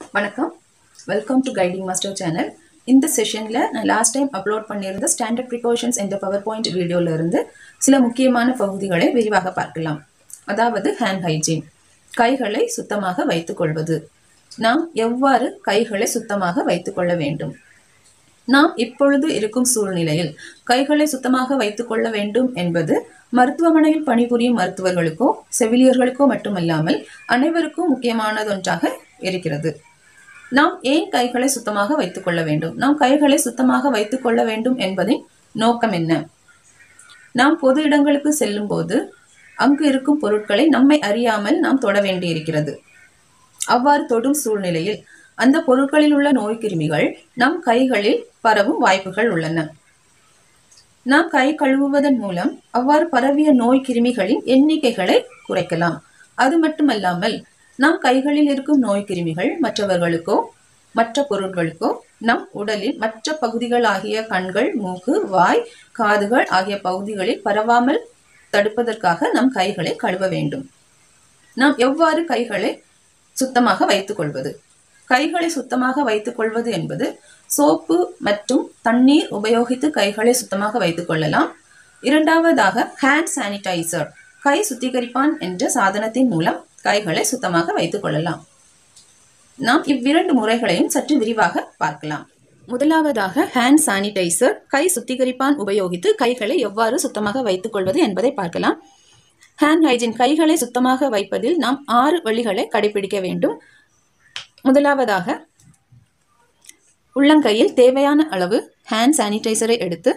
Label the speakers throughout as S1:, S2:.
S1: வணக்கம் welcome to guiding master channel இந்த செஷனில் நான் லாஸ்ட் டைம் அப்லோட் பண்ணியிருந்த ஸ்டாண்டர்ட் ப்ரிகாஷன்ஸ் என்ற பவர் பாயிண்ட் வீடியோவில் இருந்து சில முக்கியமான பகுதிகளை விரிவாக பார்க்கலாம் அதாவது ஹேண்ட் ஹைஜீன் கைகளை சுத்தமாக வைத்துக்கொள்வது நாம் எவ்வாறு கைகளை சுத்தமாக வைத்துக்கொள்ள வேண்டும் நாம் இப்பொழுது இருக்கும் சூழ்நிலையில் கைகளை சுத்தமாக வைத்துக்கொள்ள வேண்டும் என்பது மருத்துவமனையில் பணிபுரியும் மருத்துவர்களுக்கோ செவிலியர்களுக்கோ மட்டுமல்லாமல் அனைவருக்கும் முக்கியமானதொன்றாக இருக்கிறது நாம் ஏன் கைகளை சுத்தமாக வைத்துக்கொள்ள வேண்டும் நாம் கைகளை சுத்தமாக வைத்துக்கொள்ள வேண்டும் என்பதின் நோக்கம் என்ன நாம் பொது இடங்களுக்கு செல்லும் போது அங்கு இருக்கும் பொருட்களை நம்மை அறியாமல் நாம் தொட வேண்டியிருக்கிறது அவ்வாறு தொடும் சூழ்நிலையில் அந்த பொருட்களில் உள்ள நோய் கிருமிகள் நம் கைகளில் பரவும் வாய்ப்புகள் உள்ளன நாம் கை கழுவுவதன் மூலம் அவ்வாறு பரவிய நோய் கிருமிகளின் எண்ணிக்கைகளை குறைக்கலாம் அது மட்டுமல்லாமல் நம் கைகளில் இருக்கும் நோய் கிருமிகள் மற்றவர்களுக்கோ மற்ற பொருட்களுக்கோ நம் உடலில் மற்ற பகுதிகள் ஆகிய கண்கள் மூக்கு வாய் காதுகள் ஆகிய பகுதிகளில் பரவாமல் தடுப்பதற்காக நம் கைகளை கழுவ வேண்டும் நாம் எவ்வாறு கைகளை சுத்தமாக வைத்துக்கொள்வது கைகளை சுத்தமாக வைத்துக் கொள்வது என்பது சோப்பு மற்றும் தண்ணீர் உபயோகித்து கைகளை சுத்தமாக வைத்துக் கொள்ளலாம் இரண்டாவதாக ஹேண்ட் சானிடைசர் கை சுத்திகரிப்பான் என்ற சாதனத்தின் மூலம் கைகளை சுத்தமாக வைத்துக் கொள்ளலாம் நாம் இவ்விரண்டு முறைகளையும் சற்று விரிவாக பார்க்கலாம் முதலாவதாக ஹேண்ட் சானிடைசர் கை சுத்திகரிப்பான் உபயோகித்து கைகளை எவ்வாறு சுத்தமாக வைத்துக் கொள்வது என்பதை பார்க்கலாம் ஹேண்ட் ஹைஜீன் கைகளை சுத்தமாக வைப்பதில் நாம் ஆறு வழிகளை கடைபிடிக்க வேண்டும் முதலாவதாக உள்ளங்கையில் தேவையான அளவு ஹேண்ட் சானிடைசரை எடுத்து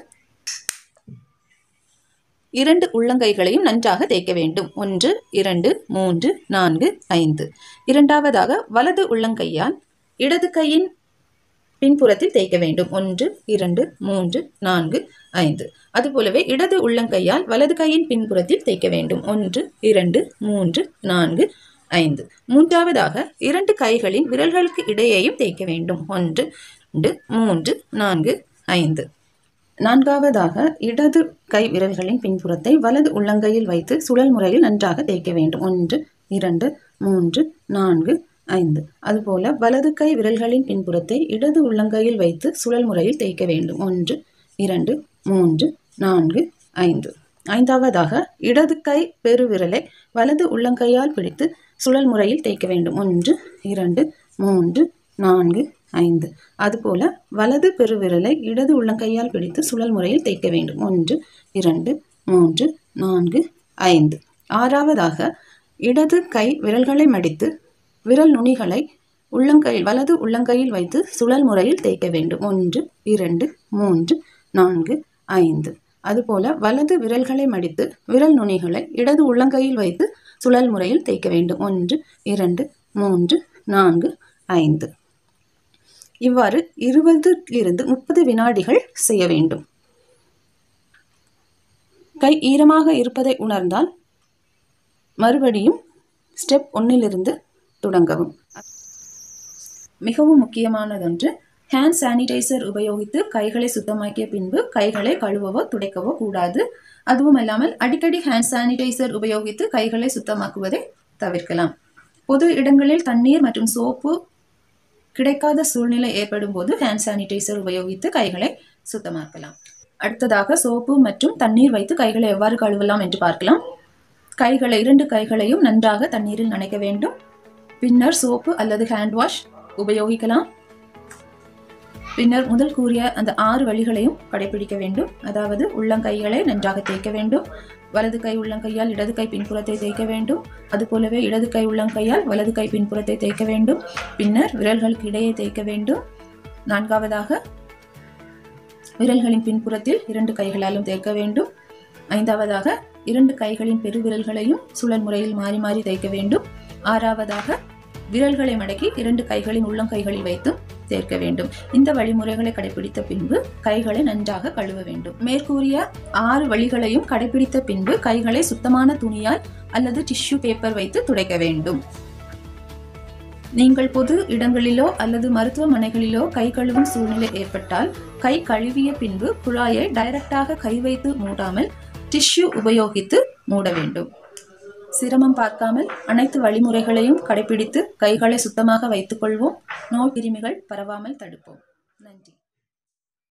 S1: இரண்டு உள்ளங்கைகளையும் நன்றாக தேய்க்க வேண்டும் ஒன்று இரண்டு மூன்று நான்கு ஐந்து இரண்டாவதாக வலது உள்ளங்கையால் இடது கையின் பின்புறத்தில் தேய்க்க வேண்டும் ஒன்று இரண்டு மூன்று நான்கு ஐந்து அதுபோலவே இடது உள்ளங்கையால் வலது கையின் பின்புறத்தில் தேய்க்க வேண்டும் ஒன்று இரண்டு மூன்று நான்கு ஐந்து மூன்றாவதாக இரண்டு கைகளின் விரல்களுக்கு இடையேயும் தேய்க்க வேண்டும் ஒன்று ரெண்டு மூன்று நான்கு ஐந்து நான்காவதாக இடது கை விரல்களின் பின்புறத்தை வலது உள்ளங்கையில் வைத்து சுழல் முறையில் நன்றாக தேய்க்க வேண்டும் ஒன்று இரண்டு மூன்று நான்கு ஐந்து அதுபோல வலது கை விரல்களின் பின்புறத்தை இடது உள்ளங்கையில் வைத்து சுழல் முறையில் தேய்க்க வேண்டும் ஒன்று இரண்டு மூன்று நான்கு ஐந்து ஐந்தாவதாக இடது கை பெருவிரலை வலது உள்ளங்கையால் பிடித்து சுழல் முறையில் தேய்க்க வேண்டும் ஒன்று இரண்டு மூன்று நான்கு ஐந்து அதுபோல வலது பெருவிரலை இடது உள்ளங்கையால் பிடித்து சுழல் முறையில் தேய்க்க வேண்டும் ஒன்று இரண்டு மூன்று நான்கு ஐந்து ஆறாவதாக இடது கை விரல்களை மடித்து விரல் நுனிகளை உள்ளங்கையில் வலது உள்ளங்கையில் வைத்து சுழல் முறையில் தேய்க்க வேண்டும் ஒன்று இரண்டு மூன்று நான்கு ஐந்து அதுபோல வலது விரல்களை மடித்து விரல் நுனிகளை இடது உள்ளங்கையில் வைத்து சுழல் முறையில் தேய்க்க வேண்டும் ஒன்று இரண்டு மூன்று நான்கு ஐந்து இவ்வாறு இருபதிலிருந்து முப்பது வினாடிகள் செய்ய வேண்டும் கை ஈரமாக இருப்பதை உணர்ந்தால் மறுபடியும் ஸ்டெப் ஒன்னிலிருந்து தொடங்கவும் மிகவும் முக்கியமானதொன்று ஹேண்ட் சானிடைசர் உபயோகித்து கைகளை சுத்தமாக்கிய பின்பு கைகளை கழுவவோ துடைக்கவோ கூடாது அதுவும் இல்லாமல் அடிக்கடி ஹேண்ட் சானிடைசர் உபயோகித்து கைகளை சுத்தமாக்குவதை தவிர்க்கலாம் பொது இடங்களில் தண்ணீர் மற்றும் சோப்பு கிடைக்காத சூழ்நிலை ஏற்படும் போது ஹேண்ட் சானிடைசர் உபயோகித்து கைகளை சுத்தமாக்கலாம் அடுத்ததாக சோப்பு மற்றும் தண்ணீர் வைத்து கைகளை எவ்வாறு கழுவலாம் என்று பார்க்கலாம் கைகளை இரண்டு கைகளையும் நன்றாக தண்ணீரில் நனைக்க வேண்டும் பின்னர் சோப்பு அல்லது ஹேண்ட் வாஷ் உபயோகிக்கலாம் பின்னர் முதல் கூறிய அந்த ஆறு வழிகளையும் கடைபிடிக்க வேண்டும் அதாவது உள்ளங்கைகளை நன்றாக தேய்க்க வேண்டும் வலது கை உள்ளங்கையால் இடது கை பின்புறத்தை தேய்க்க வேண்டும் அதுபோலவே இடது கை உள்ளங்கையால் வலது கை பின்புறத்தை தேய்க்க வேண்டும் பின்னர் விரல்களுக்கு இடையே தேய்க்க வேண்டும் நான்காவதாக விரல்களின் பின்புறத்தில் இரண்டு கைகளாலும் தேய்க்க வேண்டும் ஐந்தாவதாக இரண்டு கைகளின் பெருவிரல்களையும் சுழல் முறையில் மாறி மாறி தேய்க்க வேண்டும் ஆறாவதாக விரல்களை மடக்கி இரண்டு கைகளின் உள்ளங்கைகளில் வைத்தும் தேர்க்க வேண்டும் இந்த வழிமுறைகளை கடைபிடித்த பின்பு கைகளை நன்றாக கழுவ வேண்டும் மேற்கூறிய ஆறு வழிகளையும் கடைபிடித்த பின்பு கைகளை சுத்தமான துணியால் அல்லது டிஷ்யூ பேப்பர் வைத்து துடைக்க வேண்டும் நீங்கள் பொது இடங்களிலோ அல்லது மருத்துவமனைகளிலோ கை கழுவும் சூழ்நிலை ஏற்பட்டால் கை கழுவிய பின்பு குழாயை டைரக்டாக கை வைத்து மூடாமல் டிஷ்யூ உபயோகித்து மூட வேண்டும் சிரமம் பார்க்காமல் அனைத்து வழிமுறைகளையும் கடைபிடித்து கைகளை சுத்தமாக வைத்துக்கொள்வோம் நோய் கிருமிகள் பரவாமல் தடுப்போம் நன்றி